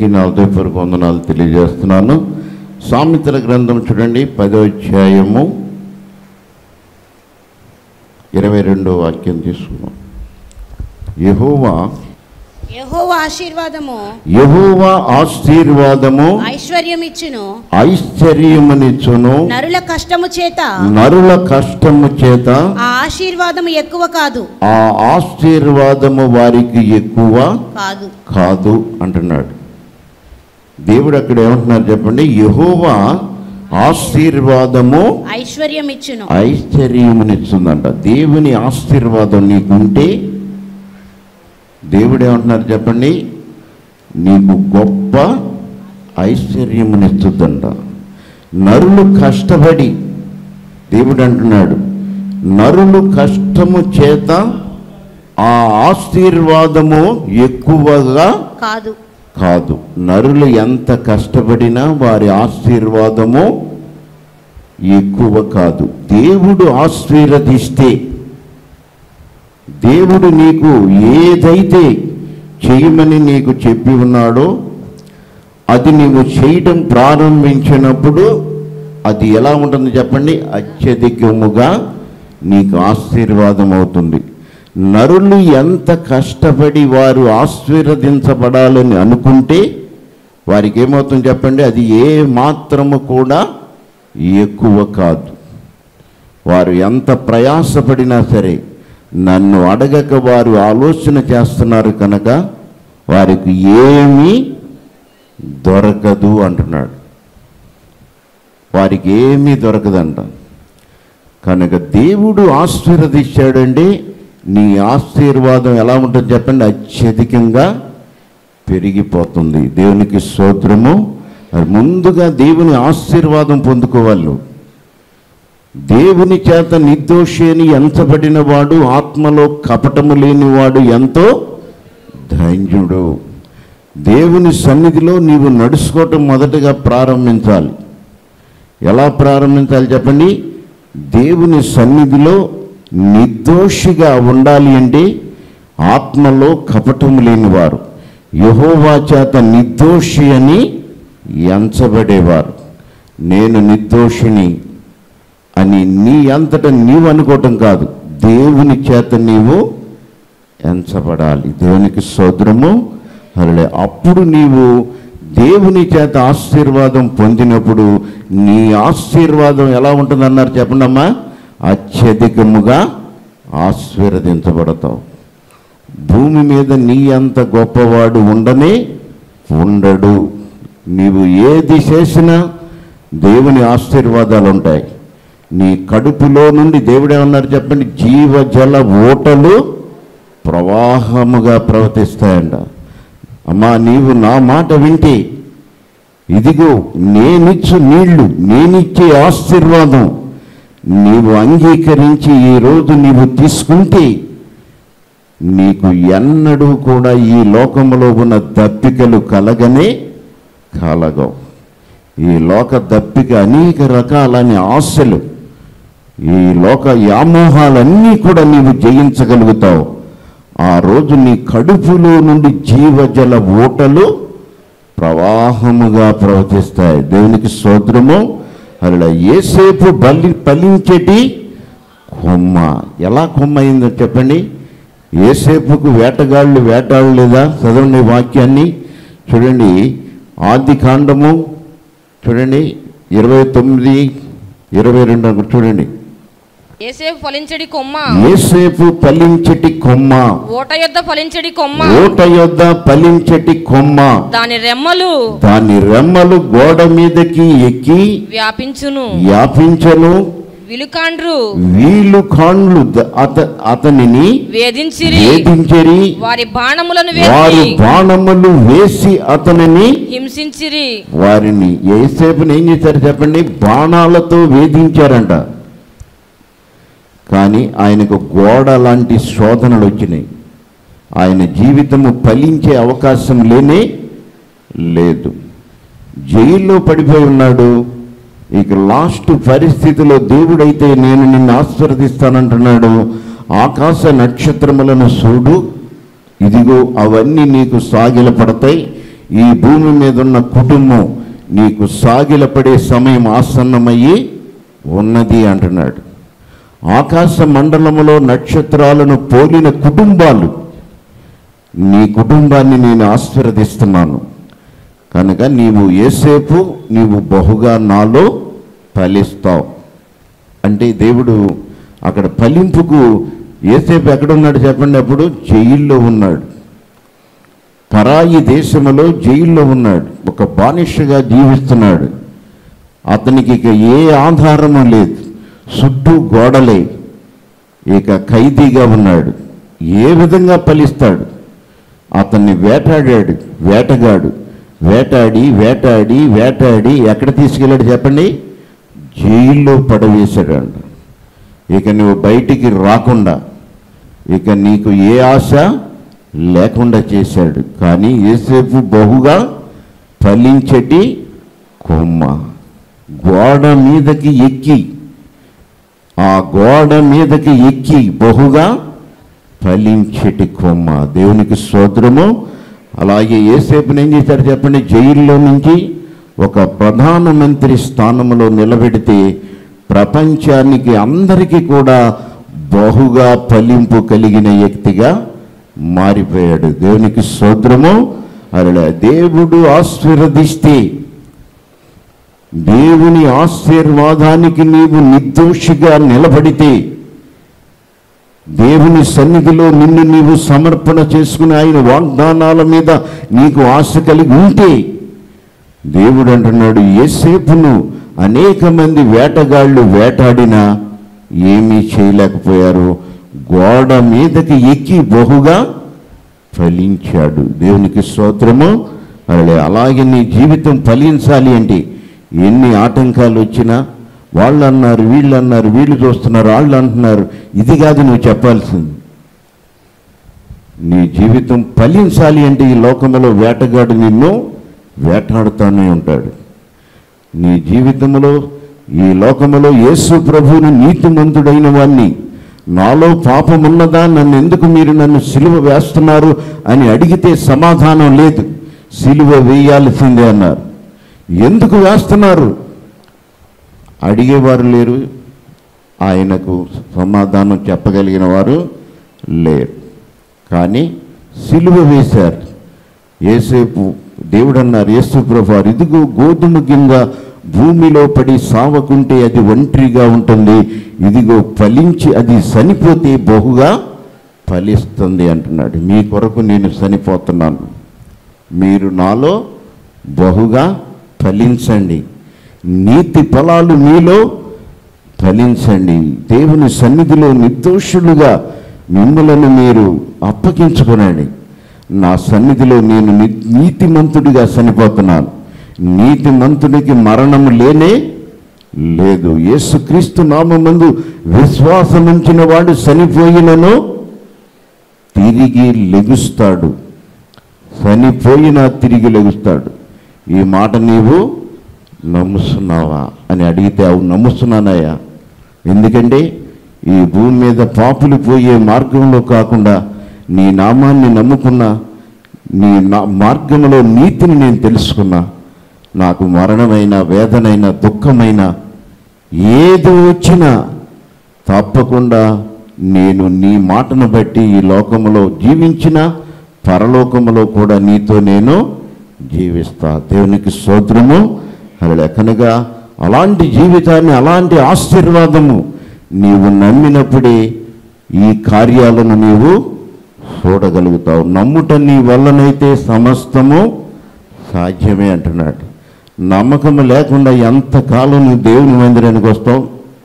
అందరికీ నా హృదయపూర్వక వందనాలు తెలియజేస్తున్నాను సామెతల గ్రంథం చూడండి పదో అధ్యాయము ఇరవై రెండో వాక్యం తీసుకున్నాం యహోవా యెహోవా ఆశీర్వాదము యహోవా ఆశీర్వాదము ఐశ్వర్యం ఇచ్చును ఐశ్వర్యమునిచ్చును నరుల కష్టము చేత నరుల కష్టము చేత ఆ ఆశీర్వాదము ఎక్కువ కాదు ఆ ఆశీర్వాదము వారికి ఎక్కువ కాదు కాదు అంటున్నాడు దేవుడు అక్కడ ఏమంటున్నారు చెప్పండి యహోవా ఆశీర్వాదము ఐశ్వర్యం ఇచ్చును ఐశ్వర్యమునిస్తుందంట దేవుని ఆశీర్వాదం నీకుంటే దేవుడు ఏమంటున్నారు చెప్పండి నీకు గొప్ప ఐశ్వర్యమునిస్తుందంట నరులు కష్టపడి దేవుడు అంటున్నాడు నరులు కష్టము చేత ఆ ఆశీర్వాదము ఎక్కువగా కాదు కాదు నరులు ఎంత కష్టపడినా వారి ఆశీర్వాదము ఎక్కువ కాదు దేవుడు ఆశీర్వదిస్తే దేవుడు నీకు ఏదైతే చేయమని నీకు చెప్పి ఉన్నాడో అది నీవు చేయడం ప్రారంభించినప్పుడు అది ఎలా ఉంటుంది చెప్పండి అత్యధికముగా నీకు ఆశీర్వాదం అవుతుంది నరులు ఎంత కష్టపడి వారు ఆశీర్వదించబడాలని అనుకుంటే వారికి ఏమవుతుంది చెప్పండి అది ఏ మాత్రము కూడా ఎక్కువ కాదు వారు ఎంత ప్రయాసపడినా సరే నన్ను అడగక వారు ఆలోచన చేస్తున్నారు కనుక వారికి ఏమీ దొరకదు అంటున్నాడు వారికి ఏమీ దొరకదంట కనుక దేవుడు ఆశీర్వదించాడండి నీ ఆశీర్వాదం ఎలా ఉంటుంది చెప్పండి అత్యధికంగా పెరిగిపోతుంది దేవునికి స్తోత్రము మరి ముందుగా దేవుని ఆశీర్వాదం పొందుకోవాలి నువ్వు. దేవుని చేత నిర్దోషి అని ఎంచబడిన వాడు ఆత్మలో కపటము లేనివాడు ఎంతో ధైర్యుడు దేవుని సన్నిధిలో నీవు నడుచుకోవటం మొదటగా ప్రారంభించాలి ఎలా ప్రారంభించాలి చెప్పండి దేవుని సన్నిధిలో నిర్దోషిగా ఉండాలి అంటే ఆత్మలో కపటము లేనివారు యహోవా చేత నిర్దోషి అని ఎంచబడేవారు నేను నిర్దోషిని అని నీ అంతటా నీవు అనుకోవటం కాదు దేవుని చేత నీవు ఎంచబడాలి దేవునికి సోదరము అరలే అప్పుడు నీవు దేవుని చేత ఆశీర్వాదం పొందినప్పుడు నీ ఆశీర్వాదం ఎలా ఉంటుందన్నారు చెప్పండమ్మా అత్యధికముగా ఆశీర్వదించబడతావు భూమి మీద నీ అంత గొప్పవాడు ఉండనే ఉండడు నీవు ఏది చేసినా దేవుని ఆశీర్వాదాలు ఉంటాయి నీ కడుపులో నుండి దేవుడు ఏమన్నారు చెప్పండి జీవజల ఓటలు ప్రవాహముగా ప్రవర్తిస్తాయంట అమ్మా నీవు నా మాట వింటే ఇదిగో నేనిచ్చు నీళ్లు నేనిచ్చే ఆశీర్వాదం నీవు అంగీకరించి ఈరోజు నీవు తీసుకుంటే నీకు ఎన్నడూ కూడా ఈ లోకములో ఉన్న దప్పికలు కలగనే కలగవు ఈ లోక దప్పిక అనేక రకాలని ఆశలు ఈ లోక వ్యామోహాలన్నీ కూడా నీవు జయించగలుగుతావు ఆ రోజు నీ కడుపులో నుండి జీవజల ఊటలు ప్రవాహముగా ప్రవహిస్తాయి దేవునికి స్తోత్రము అలా ఏసేపు బలి ఫలించేటి కొమ్మ ఎలా కొమ్మ అయిందో చెప్పండి ఏసేపుకు వేటగాళ్ళు వేటాడలేదా చదవండి ఈ వాక్యాన్ని చూడండి ఆది కాండము చూడండి ఇరవై తొమ్మిది ఇరవై రెండు అక్కడ చూడండి ఏసేపు ఫలించడి కొమ్మ ఏసేపు ఫలించటి కొమ్మ ఓట యొద్ద ఫలించడి కొమ్మ ఓట యొద్ద ఫలించటి కొమ్మ దాని రెమ్మలు దాని రెమ్మలు గోడ మీదకి ఎక్కి వ్యాపించును వ్యాపించను విలుకాండ్రు వీలు కాండ్లు ద- అత అతనిని వేధించిరి వేధించరి వారి బాణములను వారు వేసి బాణములు వేసి అతనిని హింసించిరి వారిని ఏసేపుని ఏం చేశారు చెప్పండి బాణాలతో వేధించారంట కానీ ఆయనకు గోడ లాంటి శోధనలు వచ్చినాయి ఆయన జీవితము ఫలించే అవకాశం లేనే లేదు జైల్లో పడిపోయి ఉన్నాడు ఇక లాస్ట్ పరిస్థితిలో దేవుడైతే నేను నిన్ను ఆశీర్వదిస్తానంటున్నాడు ఆకాశ నక్షత్రములను చూడు ఇదిగో అవన్నీ నీకు సాగిలపడతాయి ఈ భూమి మీద ఉన్న కుటుంబం నీకు సాగిలపడే సమయం ఆసన్నమయ్యి ఉన్నది అంటున్నాడు ఆకాశ మండలములో నక్షత్రాలను పోలిన కుటుంబాలు నీ కుటుంబాన్ని నేను ఆశీర్వదిస్తున్నాను కనుక నీవు ఏసేపు నీవు బహుగా నాలో ఫలిస్తావు అంటే దేవుడు అక్కడ ఫలింపుకు ఏసేపు ఎక్కడున్నాడు చెప్పండి అప్పుడు జైల్లో ఉన్నాడు పరాయి దేశములో జైల్లో ఉన్నాడు ఒక బానిసగా జీవిస్తున్నాడు అతనికి ఇక ఏ ఆధారము లేదు చుట్టూ గోడలే ఇక ఖైదీగా ఉన్నాడు ఏ విధంగా ఫలిస్తాడు అతన్ని వేటాడాడు వేటగాడు వేటాడి వేటాడి వేటాడి ఎక్కడ తీసుకెళ్ళాడు చెప్పండి జైల్లో పడవేశాడు ఇక నువ్వు బయటికి రాకుండా ఇక నీకు ఏ ఆశ లేకుండా చేశాడు కానీ ఏసేపు బహుగా ఫలించటి కొమ్మ గోడ మీదకి ఎక్కి ఆ గోడ మీదకి ఎక్కి బహుగా ఫలించటి కొమ్మ దేవునికి స్తోత్రము అలాగే ఏసేపుని ఏం చేశారు చెప్పండి జైల్లో నుంచి ఒక ప్రధానమంత్రి స్థానంలో నిలబెడితే ప్రపంచానికి అందరికీ కూడా బహుగా ఫలింపు కలిగిన వ్యక్తిగా మారిపోయాడు దేవునికి స్తోత్రము అలా దేవుడు ఆశీర్వదిస్తే దేవుని ఆశీర్వాదానికి నీవు నిర్దోషిగా నిలబడితే దేవుని సన్నిధిలో నిన్ను నీవు సమర్పణ చేసుకుని ఆయన వాగ్దానాల మీద నీకు ఆశ కలిగి ఉంటే దేవుడు అంటున్నాడు ఏసేపును అనేక మంది వేటగాళ్ళు వేటాడినా ఏమీ చేయలేకపోయారు గోడ మీదకి ఎక్కి బహుగా ఫలించాడు దేవునికి స్తోత్రము అలా అలాగే నీ జీవితం ఫలించాలి అంటే ఎన్ని ఆటంకాలు వచ్చినా వాళ్ళు అన్నారు వీళ్ళు అన్నారు వీళ్ళు చూస్తున్నారు వాళ్ళు అంటున్నారు ఇది కాదు నువ్వు చెప్పాల్సింది నీ జీవితం ఫలించాలి అంటే ఈ లోకంలో వేటగాడు నిన్ను వేటాడుతూనే ఉంటాడు నీ జీవితంలో ఈ లోకములో యేసు ప్రభువుని నీతిమంతుడైన వాణ్ణి నాలో పాపం ఉన్నదా నన్ను ఎందుకు మీరు నన్ను సిలువ వేస్తున్నారు అని అడిగితే సమాధానం లేదు సిలువ వేయాల్సిందే అన్నారు ఎందుకు వేస్తున్నారు అడిగేవారు లేరు ఆయనకు సమాధానం చెప్పగలిగిన వారు లేరు కానీ సిలువ వేశారు ఏసేపు దేవుడు అన్నారు యేసు ప్రభు ఇదిగో గోధుమ కింద భూమిలో పడి సావకుంటే అది ఒంటరిగా ఉంటుంది ఇదిగో ఫలించి అది చనిపోతే బహుగా ఫలిస్తుంది అంటున్నాడు మీ కొరకు నేను చనిపోతున్నాను మీరు నాలో బహుగా ఫలించండి నీతి ఫలాలు మీలో ఫలించండి దేవుని సన్నిధిలో నిర్దోషులుగా మిమ్మలను మీరు అప్పగించుకునండి నా సన్నిధిలో నేను ని- నీతిమంతుడిగా చనిపోతున్నాను నీతిమంతుడికి మరణము లేనే లేదు యేసుక్రీస్తు నామందు విశ్వాసముంచిన వాడు చనిపోయినను తిరిగి లెగుస్తాడు చనిపోయినా తిరిగి లెగుస్తాడు ఈ మాట నీవు నమ్ముస్తున్నావా అని అడిగితే అవును నమ్ముతున్నానయ్యా ఎందుకంటే ఈ భూమి మీద పాపులు పోయే మార్గంలో కాకుండా నీ నామాన్ని నమ్ముకున్నా నీ నా మార్గంలో నీతిని నేను తెలుసుకున్నా నాకు మరణమైన వేదనైన దుఃఖమైన ఏది వచ్చినా తప్పకుండా నేను నీ మాటను బట్టి ఈ లోకములో జీవించిన పరలోకములో కూడా నీతో నేను జీవిస్తా దేవునికి స్తోత్రము అలా కనుక అలాంటి జీవితాన్ని అలాంటి ఆశీర్వాదము నీవు నమ్మినప్పుడే ఈ కార్యాలను నీవు చూడగలుగుతావు నమ్ముట నీ వల్లనైతే సమస్తము సాధ్యమే అంటున్నాడు నమ్మకం లేకుండా ఎంతకాలం నువ్వు దేవుని మందిరానికి వస్తావు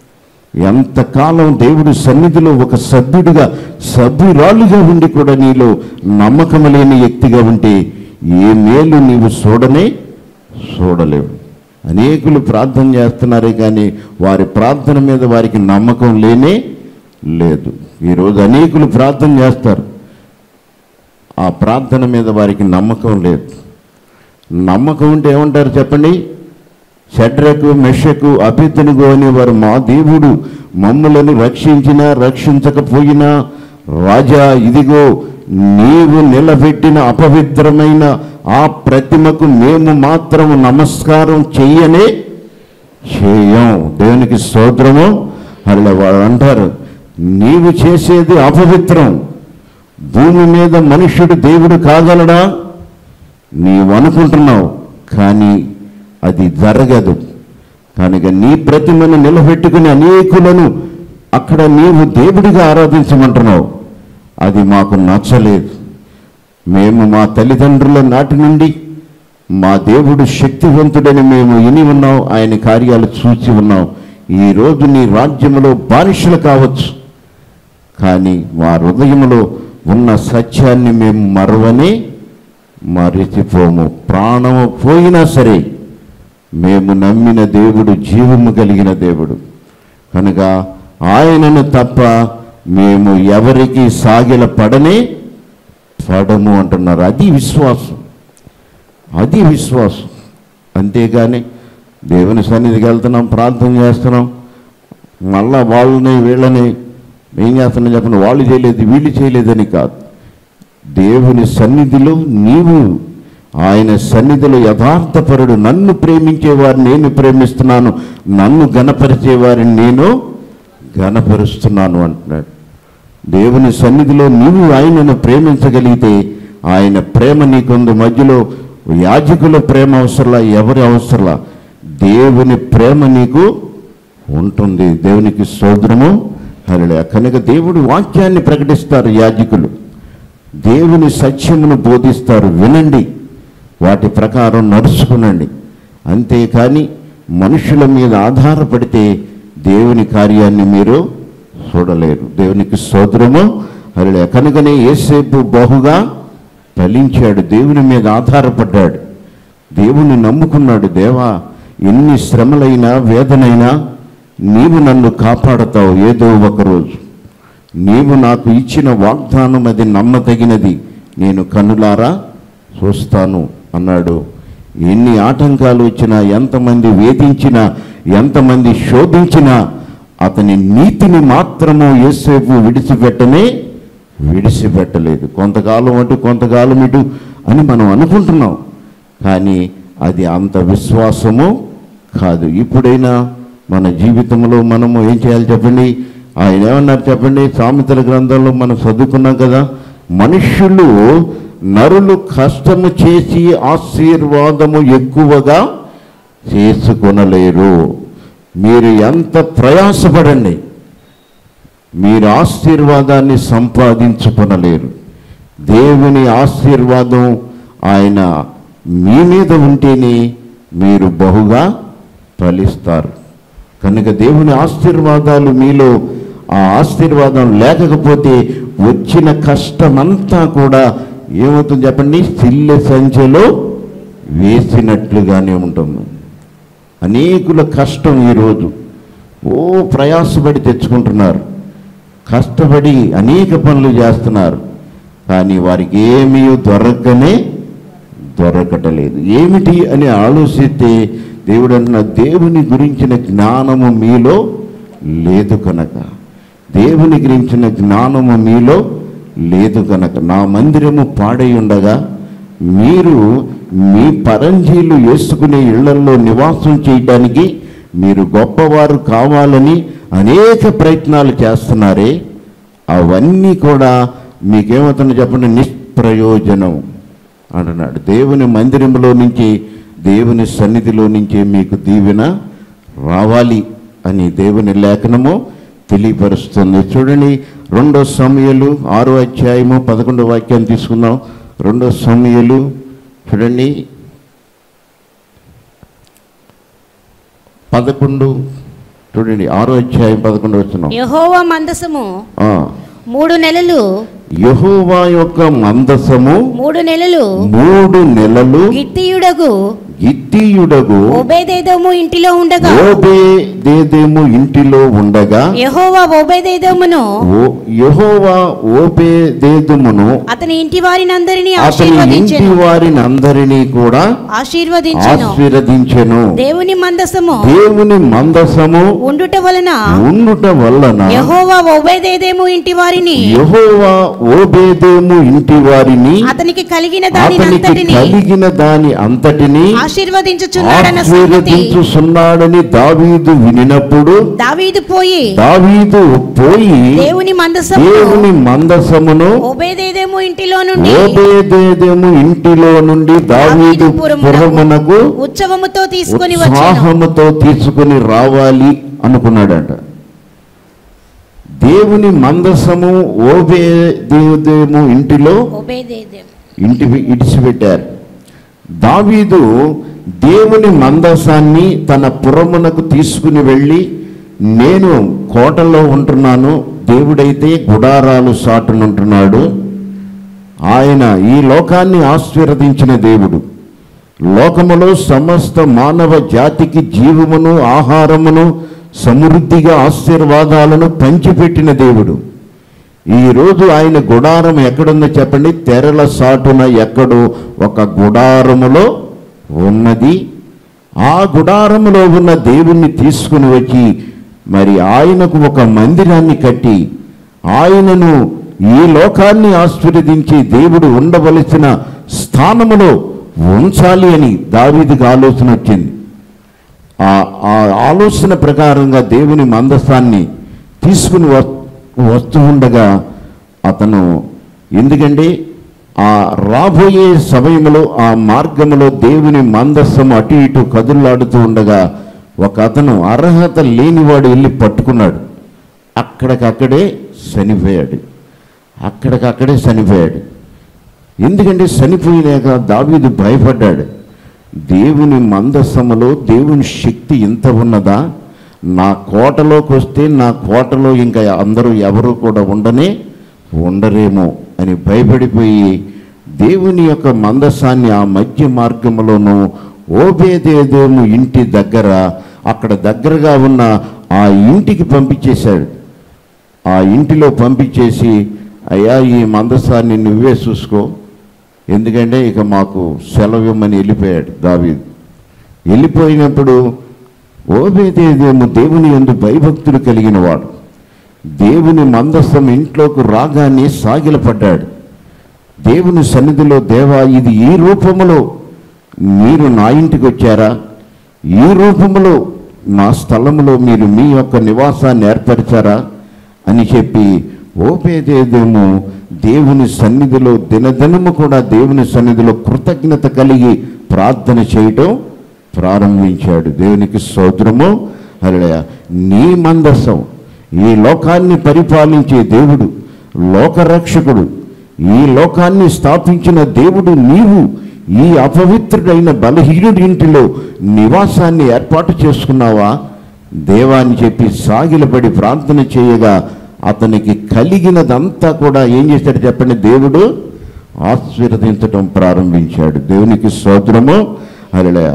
ఎంతకాలం దేవుడి సన్నిధిలో ఒక సభ్యుడిగా సభ్యురాలుగా ఉండి కూడా నీలో నమ్మకం లేని వ్యక్తిగా ఉంటే ఏ మేలు నీవు చూడనే చూడలేవు అనేకులు ప్రార్థన చేస్తున్నారే కానీ వారి ప్రార్థన మీద వారికి నమ్మకం లేనే లేదు ఈరోజు అనేకులు ప్రార్థన చేస్తారు ఆ ప్రార్థన మీద వారికి నమ్మకం లేదు నమ్మకం ఉంటే ఏమంటారు చెప్పండి షడ్రకు మెషకు అభితనుగు అనేవారు మా దేవుడు మమ్ములను రక్షించినా రక్షించకపోయినా రాజా ఇదిగో నీవు నిలబెట్టిన అపవిత్రమైన ఆ ప్రతిమకు మేము మాత్రం నమస్కారం చెయ్యనే చేయం దేవునికి స్తోత్రము అలా వాడు అంటారు నీవు చేసేది అపవిత్రం భూమి మీద మనుష్యుడు దేవుడు కాగలడా నీవు అనుకుంటున్నావు కానీ అది జరగదు కనుక నీ ప్రతిమను నిలబెట్టుకుని అనేకులను అక్కడ నీవు దేవుడిగా ఆరాధించమంటున్నావు అది మాకు నచ్చలేదు మేము మా తల్లిదండ్రుల నాటి నుండి మా దేవుడు శక్తివంతుడని మేము విని ఉన్నాం ఆయన కార్యాలు చూసి ఉన్నాం ఈరోజు నీ రాజ్యములో బానిసలు కావచ్చు కానీ మా హృదయంలో ఉన్న సత్యాన్ని మేము మరవనే మరిచిపోము ప్రాణము పోయినా సరే మేము నమ్మిన దేవుడు జీవము కలిగిన దేవుడు కనుక ఆయనను తప్ప మేము ఎవరికి సాగిల పడనే పడము అంటున్నారు అది విశ్వాసం అది విశ్వాసం అంతేగాని దేవుని సన్నిధికి వెళ్తున్నాం ప్రార్థన చేస్తున్నాం మళ్ళా వాళ్ళని వీళ్ళని ఏం చేస్తున్నాం చెప్పండి వాళ్ళు చేయలేదు వీళ్ళు చేయలేదని కాదు దేవుని సన్నిధిలో నీవు ఆయన సన్నిధిలో యథార్థపరుడు నన్ను ప్రేమించేవారిని నేను ప్రేమిస్తున్నాను నన్ను గణపరిచేవారిని నేను గణపరుస్తున్నాను అంటున్నాడు దేవుని సన్నిధిలో నీవు ఆయనను ప్రేమించగలిగితే ఆయన ప్రేమ నీకుంది మధ్యలో యాజకుల ప్రేమ అవసరంలా ఎవరి అవసరంలా దేవుని ప్రేమ నీకు ఉంటుంది దేవునికి సోదరము హరిలే కనుక దేవుడి వాక్యాన్ని ప్రకటిస్తారు యాజకులు దేవుని సత్యమును బోధిస్తారు వినండి వాటి ప్రకారం నడుచుకునండి అంతేకాని మనుషుల మీద ఆధారపడితే దేవుని కార్యాన్ని మీరు చూడలేరు దేవునికి స్తోత్రము అలా కనుకనే ఏసేపు బహుగా ఫలించాడు దేవుని మీద ఆధారపడ్డాడు దేవుని నమ్ముకున్నాడు దేవా ఎన్ని శ్రమలైనా వేదనైనా నీవు నన్ను కాపాడతావు ఏదో ఒకరోజు నీవు నాకు ఇచ్చిన వాగ్దానం అది నమ్మదగినది నేను కన్నులారా చూస్తాను అన్నాడు ఎన్ని ఆటంకాలు వచ్చినా ఎంతమంది వేధించినా ఎంతమంది శోధించినా అతని నీతిని మాత్రము యేసేపు విడిచిపెట్టనే విడిచిపెట్టలేదు కొంతకాలం అటు కొంతకాలం ఇటు అని మనం అనుకుంటున్నాం కానీ అది అంత విశ్వాసము కాదు ఇప్పుడైనా మన జీవితంలో మనము ఏం చేయాలి చెప్పండి ఆయన ఏమన్నారు చెప్పండి సామెతల గ్రంథంలో మనం చదువుకున్నాం కదా మనుష్యులు నరులు కష్టము చేసి ఆశీర్వాదము ఎక్కువగా చేసుకొనలేరు మీరు ఎంత ప్రయాసపడండి మీరు ఆశీర్వాదాన్ని సంపాదించుకొనలేరు దేవుని ఆశీర్వాదం ఆయన మీ మీద ఉంటేనే మీరు బహుగా ఫలిస్తారు కనుక దేవుని ఆశీర్వాదాలు మీలో ఆ ఆశీర్వాదం లేకపోతే వచ్చిన కష్టమంతా కూడా ఏమవుతుంది చెప్పండి సిల్లె సంఖ్యలో వేసినట్లుగానే ఉంటుంది అనేకుల కష్టం ఈరోజు ఓ ప్రయాసపడి తెచ్చుకుంటున్నారు కష్టపడి అనేక పనులు చేస్తున్నారు కానీ వారికి ఏమీ దొరకనే దొరకటలేదు ఏమిటి అని ఆలోచిస్తే దేవుడు అన్న దేవుని గురించిన జ్ఞానము మీలో లేదు కనుక దేవుని గురించిన జ్ఞానము మీలో లేదు కనుక నా మందిరము పాడై ఉండగా మీరు మీ పరంజీలు వేసుకునే ఇళ్లలో నివాసం చేయడానికి మీరు గొప్పవారు కావాలని అనేక ప్రయత్నాలు చేస్తున్నారే అవన్నీ కూడా మీకేమవుతుందో చెప్పండి నిష్ప్రయోజనం అంటున్నాడు దేవుని మందిరంలో నుంచి దేవుని సన్నిధిలో నుంచే మీకు దీవెన రావాలి అని దేవుని లేఖనము తెలియపరుస్తుంది చూడండి రెండో సమయలు ఆరో అధ్యాయము పదకొండో వాక్యం తీసుకుందాం రెండో సమయలు చూడండి పదకొండు చూడండి ఆరో అధ్యాయం పదకొండు వచ్చినాం యెహోవా మందసము మూడు నెలలు యహోవా యొక్క మందసము మూడు నెలలు మూడు నెలలు గిత్తీయుడగు గిత్తి గిత్తీయుడగు ఓబేదేదోము ఇంటిలో ఉండగా ఓబే దేదేము ఇంటిలో ఉండగా యెహోవా ఓబేదేదోమును ఓ యెహోవా ఓబే దేదుమును అతని ఇంటి వారిని అందరినీ అతని ఇంటి ఆశీర్వదించెను వారిని అందరినీ కూడా ఆశీర్వదించెను ఆశీర్వదించెను దేవుని మందసము దేవుని మందసము ఉండుట వలన ఉండుట వలన యెహోవా ఓబేదేదేము ఇంటి వారిని యెహోవా ఓబేదేము ఇంటి వారిని అతనికి కలిగిన దాని అతనికి అంతటిని కలిగిన దాని అంతటిని ఆశీర్వదించుచున్నాడన్న సంగతి ఆశీర్వదించుచున్నాడని దావీదు వినినప్పుడు దావీదు పోయి దావీదు పోయి దేవుని మందసము దేవుని మందసమును ఓబేదేదేము ఇంటిలో నుండి ఓబేదేదేము ఇంటిలో నుండి దావీదు పురమునకు ఉత్సవముతో తీసుకొని వచ్చాను ఉత్సాహముతో తీసుకుని రావాలి అనుకున్నాడట దేవుని మందసము ఓబేదేదేము ఇంటిలో ఓబేదేదేము ఇంటి ఇడిచిపెట్టారు దావీదు దేవుని మందసాన్ని తన పురమునకు తీసుకుని వెళ్ళి నేను కోటలో ఉంటున్నాను దేవుడైతే గుడారాలు సాటునుంటున్నాడు ఆయన ఈ లోకాన్ని ఆశీర్వదించిన దేవుడు లోకములో సమస్త మానవ జాతికి జీవమును ఆహారమును సమృద్ధిగా ఆశీర్వాదాలను పంచిపెట్టిన దేవుడు ఈ రోజు ఆయన గుడారం ఎక్కడుందో చెప్పండి తెరల సాటున ఎక్కడో ఒక గుడారములో ఉన్నది ఆ గుడారములో ఉన్న దేవుణ్ణి తీసుకుని వచ్చి మరి ఆయనకు ఒక మందిరాన్ని కట్టి ఆయనను ఈ లోకాన్ని ఆశీర్వదించి దేవుడు ఉండవలసిన స్థానములో ఉంచాలి అని దావీదికి ఆలోచన వచ్చింది ఆ ఆ ఆలోచన ప్రకారంగా దేవుని మందస్థాన్ని తీసుకుని వ- వస్తూ ఉండగా అతను ఎందుకంటే ఆ రాబోయే సమయంలో ఆ మార్గములో దేవుని మందస్సం అటు ఇటు కదులాడుతూ ఉండగా ఒక అతను అర్హత లేనివాడు వెళ్ళి పట్టుకున్నాడు అక్కడికక్కడే చనిపోయాడు అక్కడికక్కడే చనిపోయాడు ఎందుకంటే చనిపోయినాక దావీదు భయపడ్డాడు దేవుని మందసములో దేవుని శక్తి ఇంత ఉన్నదా నా కోటలోకి వస్తే నా కోటలో ఇంకా అందరూ ఎవరు కూడా ఉండనే ఉండరేమో అని భయపడిపోయి దేవుని యొక్క మందసాన్ని ఆ మధ్య మార్గంలోనూ ఓబేదేదేము ఇంటి దగ్గర అక్కడ దగ్గరగా ఉన్న ఆ ఇంటికి పంపించేశాడు ఆ ఇంటిలో పంపించేసి అయ్యా ఈ మందసాన్ని నువ్వే చూసుకో ఎందుకంటే ఇక మాకు సెలవు ఇవ్వమని వెళ్ళిపోయాడు దావీదు వెళ్ళిపోయినప్పుడు ఓబేదేదేమో దేవుని ఎందు భయభక్తులు కలిగిన వాడు దేవుని మందస్సం ఇంట్లోకి రాగానే సాగిలపడ్డాడు దేవుని సన్నిధిలో దేవా ఇది ఈ రూపములో మీరు నా ఇంటికి వచ్చారా ఈ రూపములో నా స్థలములో మీరు మీ యొక్క నివాసాన్ని ఏర్పరిచారా అని చెప్పి ఓపేదేదేమో దేవుని సన్నిధిలో దినదినము కూడా దేవుని సన్నిధిలో కృతజ్ఞత కలిగి ప్రార్థన చేయటం ప్రారంభించాడు దేవునికి స్తోత్రము హల్లెలూయ నీ మందసం ఈ లోకాన్ని పరిపాలించే దేవుడు లోకరక్షకుడు ఈ లోకాన్ని స్థాపించిన దేవుడు నీవు ఈ అపవిత్రుడైన బలహీనుడి ఇంటిలో నివాసాన్ని ఏర్పాటు చేసుకున్నావా దేవా అని చెప్పి సాగిలపడి ప్రార్థన చేయగా అతనికి కలిగినదంతా కూడా ఏం చేశాడు చెప్పండి దేవుడు ఆశీర్వదించటం ప్రారంభించాడు దేవునికి స్తోత్రము హల్లెలూయా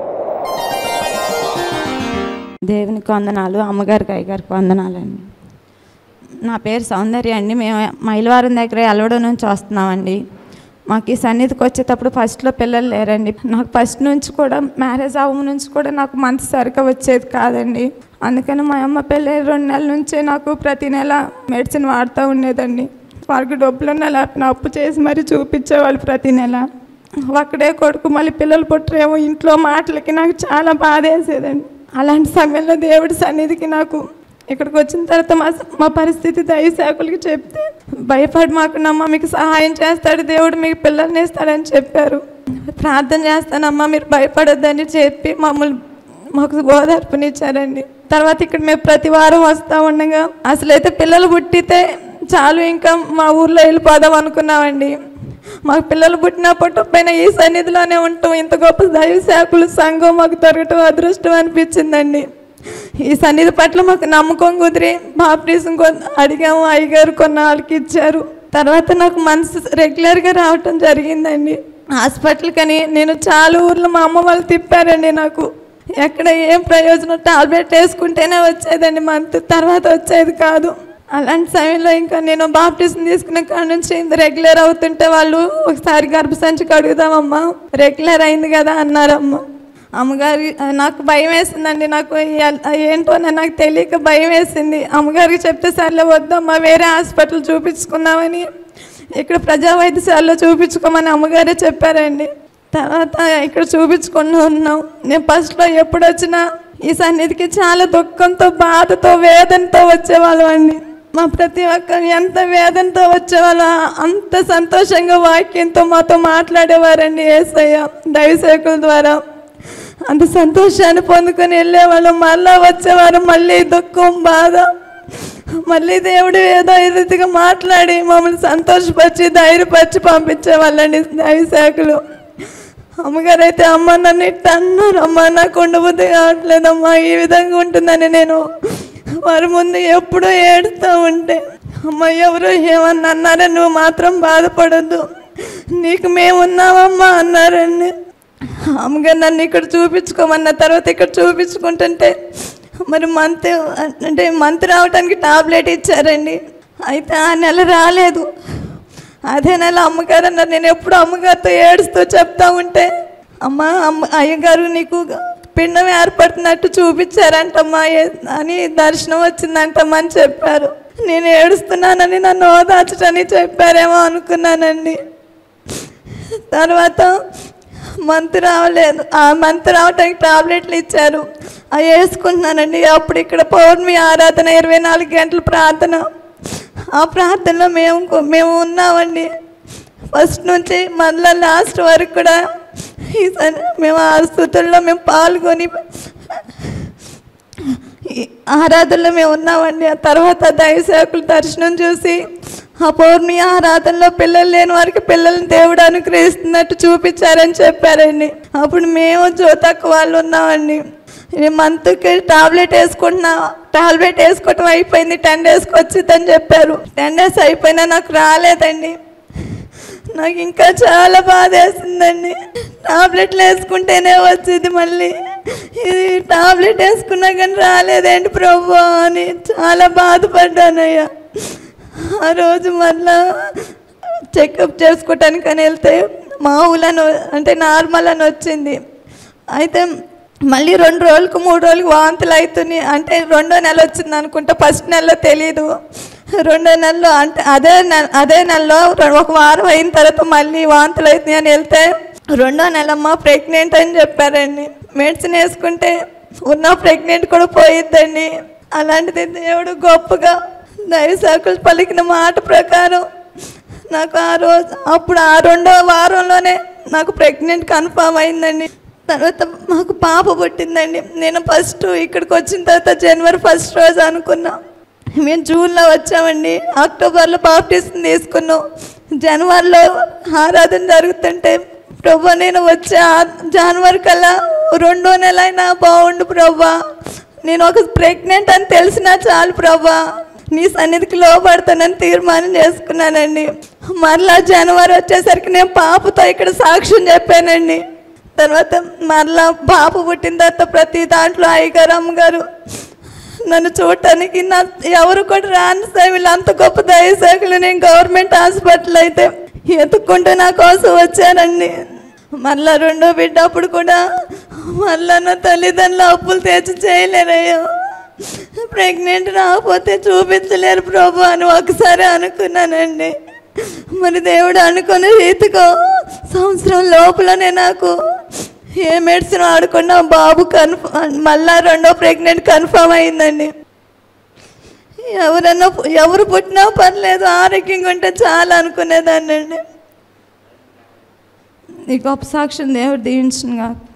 దేవునికి వందనాలు అమ్మగారికి అయ్యగారికి వందనాలండి నా పేరు సౌందర్య అండి మేము మైలవారం దగ్గర ఎలవడం నుంచి వస్తున్నామండి మాకు ఈ సన్నిధికి వచ్చేటప్పుడు ఫస్ట్లో పిల్లలు లేరండి నాకు ఫస్ట్ నుంచి కూడా మ్యారేజ్ అవ్వ నుంచి కూడా నాకు మంత్ సరిగ్గా వచ్చేది కాదండి అందుకని మా అమ్మ పెళ్ళి రెండు నెలల నుంచే నాకు ప్రతి నెల మెడిసిన్ వాడుతూ ఉండేదండి వారికి డబ్బులు నెల అప్పు చేసి మరీ చూపించేవాళ్ళు ప్రతి నెల ఒక్కడే కొడుకు మళ్ళీ పిల్లలు పుట్టరేమో ఇంట్లో మాటలకి నాకు చాలా బాధ వేసేదండి అలాంటి సమయంలో దేవుడి సన్నిధికి నాకు ఇక్కడికి వచ్చిన తర్వాత మా మా పరిస్థితి దయశాకులకి చెప్తే భయపడి మాకు నమ్మ మీకు సహాయం చేస్తాడు దేవుడు మీకు పిల్లల్ని ఇస్తాడని చెప్పారు ప్రార్థన చేస్తానమ్మా మీరు భయపడొద్దని చెప్పి మమ్మల్ని మాకు ఓదార్పునిచ్చారండి తర్వాత ఇక్కడ మేము ప్రతి వారం వస్తూ ఉండగా అసలైతే పిల్లలు పుట్టితే చాలు ఇంకా మా ఊర్లో వెళ్ళిపోదాం అనుకున్నామండి మాకు పిల్లలు పుట్టిన పుట్టకపోయినా ఈ సన్నిధిలోనే ఉంటాం ఇంత గొప్ప దైవ శాఖలు సంఘం మాకు దొరకటం అదృష్టం అనిపించిందండి ఈ సన్నిధి పట్ల మాకు నమ్మకం కుదిరి బాప్టిజం కొ- అడిగాము అయ్యగారు కొన్న వాళ్ళకి ఇచ్చారు తర్వాత నాకు మనసు రెగ్యులర్గా రావటం జరిగిందండి హాస్పిటల్ కని నేను చాలా ఊర్లో మా అమ్మ వాళ్ళు తిప్పారండి నాకు ఎక్కడ ఏం ప్రయోజనం టాబ్లెట్ వేసుకుంటేనే వచ్చేదండి మంత్ తర్వాత వచ్చేది కాదు అలాంటి సమయంలో ఇంకా నేను బాప్టిజం తీసుకున్న కాడ నుంచి రెగ్యులర్ అవుతుంటే వాళ్ళు ఒకసారి గర్భసంచి కడుగుదామమ్మా రెగ్యులర్ అయింది కదా అన్నారమ్మ అమ్మగారి నాకు భయం వేసిందండి నాకు ఎల్- ఏంటో అని నాకు తెలియక భయం వేసింది అమ్మగారికి చెప్తే సర్లే వద్దమ్మా వేరే హాస్పిటల్ చూపించుకుందామని ఇక్కడ ప్రజా వైద్యశాలలో చూపించుకోమని అమ్మగారే చెప్పారండి తర్వాత ఇక్కడ చూపించుకుని ఉన్నాం నేను ఫస్ట్లో ఎప్పుడు వచ్చినా ఈ సన్నిధికి చాలా దుఃఖంతో బాధతో వేదనతో వచ్చేవాళ్ళం అండి మా ప్రతి ఒక్కరు ఎంత వేదనతో వచ్చేవాళ్ళం అంత సంతోషంగా వాక్యంతో మాతో మాట్లాడేవారండి ఏసయ్య దైవసేకుల ద్వారా అంత సంతోషాన్ని పొందుకొని వెళ్ళేవాళ్ళం మళ్ళా వచ్చేవారు మళ్ళీ దుఃఖం బాధ మళ్ళీ దేవుడు ఏదో ఈ రీతిగా మాట్లాడి మమ్మల్ని సంతోషపరిచి ధైర్యపరిచి పంపించేవాళ్ళండి దైవశాఖలు అమ్మగారు అయితే అమ్మ నన్ను ఇట్ట అన్నారు అమ్మ నాకు ఉండబుద్ధి కావట్లేదమ్మా ఈ విధంగా ఉంటుందని నేను వారి ముందు ఎప్పుడూ ఏడుస్తూ ఉంటే అమ్మ ఎవరు ఏమన్నా అన్నారని నువ్వు మాత్రం బాధపడద్దు నీకు మేము ఉన్నామమ్మా అన్నారండి అమ్మగారు నన్ను ఇక్కడ చూపించుకోమన్న తర్వాత ఇక్కడ చూపించుకుంటుంటే మరి మంత్ అంటే మంత్ రావడానికి టాబ్లెట్ ఇచ్చారండి అయితే ఆ నెల రాలేదు అదే నెల అమ్మగారు అన్నారు నేను ఎప్పుడు అమ్మగారితో ఏడుస్తూ చెప్తా ఉంటే అమ్మ అమ్మ అయ్యగారు నీకు పిండం ఏర్పడుతున్నట్టు చూపించారంటమ్మా ఏ- అని దర్శనం వచ్చిందంటమ్మా అని చెప్పారు నేను ఏడుస్తున్నానని నన్ను ఓదార్చటని చెప్పారేమో అనుకున్నానండి తర్వాత మంత్ రావలేదు ఆ మంత్ రావటానికి టాబ్లెట్లు ఇచ్చారు అవి వేసుకుంటున్నానండి అప్పుడు ఇక్కడ పౌర్ణమి ఆరాధన ఇరవై నాలుగు గంటల ప్రార్థన ఆ ప్రార్థనలో మేము మేము ఉన్నామండి ఫస్ట్ నుంచి మళ్ళీ లాస్ట్ వరకు కూడా ఈ సన్- మేము ఆ స్థుతుల్లో మేము పాల్గొని ఈ ఆరాధనలో మేము ఉన్నామండి ఆ తర్వాత దైవసేవకుల దర్శనం చూసి ఆ పౌర్ణమి ఆరాధనలో పిల్లలు లేని వారికి పిల్లల్ని దేవుడు అనుగ్రహిస్తున్నట్టు చూపించారని చెప్పారండి అప్పుడు మేము జ్యోతక్క వాళ్ళు ఉన్నామండి ఈ మంత్కి టాబ్లెట్ వేసుకుంటున్నా టాబ్లెట్ వేసుకోవటం అయిపోయింది టెన్ డేస్కి వచ్చిందని చెప్పారు టెన్ డేస్ అయిపోయినా నాకు రాలేదండి నాకు ఇంకా చాలా బాధ వేసిందండి టాబ్లెట్లు వేసుకుంటేనే వచ్చింది మళ్ళీ ఇది టాబ్లెట్ వేసుకున్నా కానీ రాలేదేంటి ప్రభు అని చాలా బాధపడ్డానయ్యా ఆ రోజు మళ్ళా చెకప్ చేసుకోవటానికి అని వెళ్తే మామూలు అని అంటే నార్మల్ అని వచ్చింది అయితే మళ్ళీ రెండు రోజులకు మూడు రోజులకు వాంతులు అవుతున్నాయి అంటే రెండో నెల వచ్చింది అనుకుంటా ఫస్ట్ నెలలో తెలీదు రెండో నెలలో అంటే అదే నెల అదే నెలలో రె- ఒక వారం అయిన తర్వాత మళ్ళీ వాంతులు అవుతున్నాయి అని వెళ్తే రెండో నెలమ్మ ప్రెగ్నెంట్ అని చెప్పారండి మెడిసిన్ వేసుకుంటే ఉన్న ప్రెగ్నెంట్ కూడా పోయిద్దండి అలాంటిది దేవుడు గొప్పగా దైవశాఖలు పలికిన మాట ప్రకారం నాకు ఆ రోజు అప్పుడు ఆ రెండో వారంలోనే నాకు ప్రెగ్నెంట్ కన్ఫామ్ అయిందండి తర్వాత మాకు పాప పుట్టిందండి నేను ఫస్ట్ ఇక్కడికి వచ్చిన తర్వాత జనవరి ఫస్ట్ రోజు అనుకున్నా మేము జూన్లో వచ్చామండి అక్టోబర్లో బాప్టిజం తీసుకున్నాం జనవరిలో ఆరాధన జరుగుతుంటే ప్రభా నేను వచ్చే ఆ- జనవరి కల్లా రెండో నెల అయినా బాగుండు ప్రభా నేను ఒక ప్రెగ్నెంట్ అని తెలిసినా చాలు ప్రభా నీ సన్నిధికి లోపడతానని తీర్మానం చేసుకున్నానండి మరలా జనవరి వచ్చేసరికి నేను పాపతో ఇక్కడ సాక్ష్యం చెప్పానండి తర్వాత మరలా పాప పుట్టిన తర్వాత ప్రతి దాంట్లో అయ్యగారు అమ్మగారు నన్ను చూడటానికి నా ఎవరు కూడా రాని సేవలు అంత గొప్ప దయసేకులు నేను గవర్నమెంట్ హాస్పిటల్ అయితే ఎత్తుక్కుంటూ నా కోసం వచ్చానండి మళ్ళా రెండో బిడ్డ అప్పుడు కూడా మళ్ళా నా తల్లిదండ్రులు అప్పులు తెచ్చి చేయలేరయ్యా ప్రెగ్నెంట్ రాకపోతే చూపించలేరు ప్రభు అని ఒకసారి అనుకున్నానండి మరి దేవుడు అనుకున్న రీతిగా సంవత్సరం లోపలనే నాకు ఏ మెడిసిన్ ఆడకుండా బాబు కన్ఫర్మ్ మళ్ళా రెండో ప్రెగ్నెంట్ కన్ఫర్మ్ అయిందండి ఎవరన్నా ఎవరు పుట్టినా పర్లేదు ఆరోగ్యంగా ఉంటే చాలా అనుకునేదాన్ని అండి ఈ గొప్ప సాక్ష్యం దేవుడు దీవించిన కాక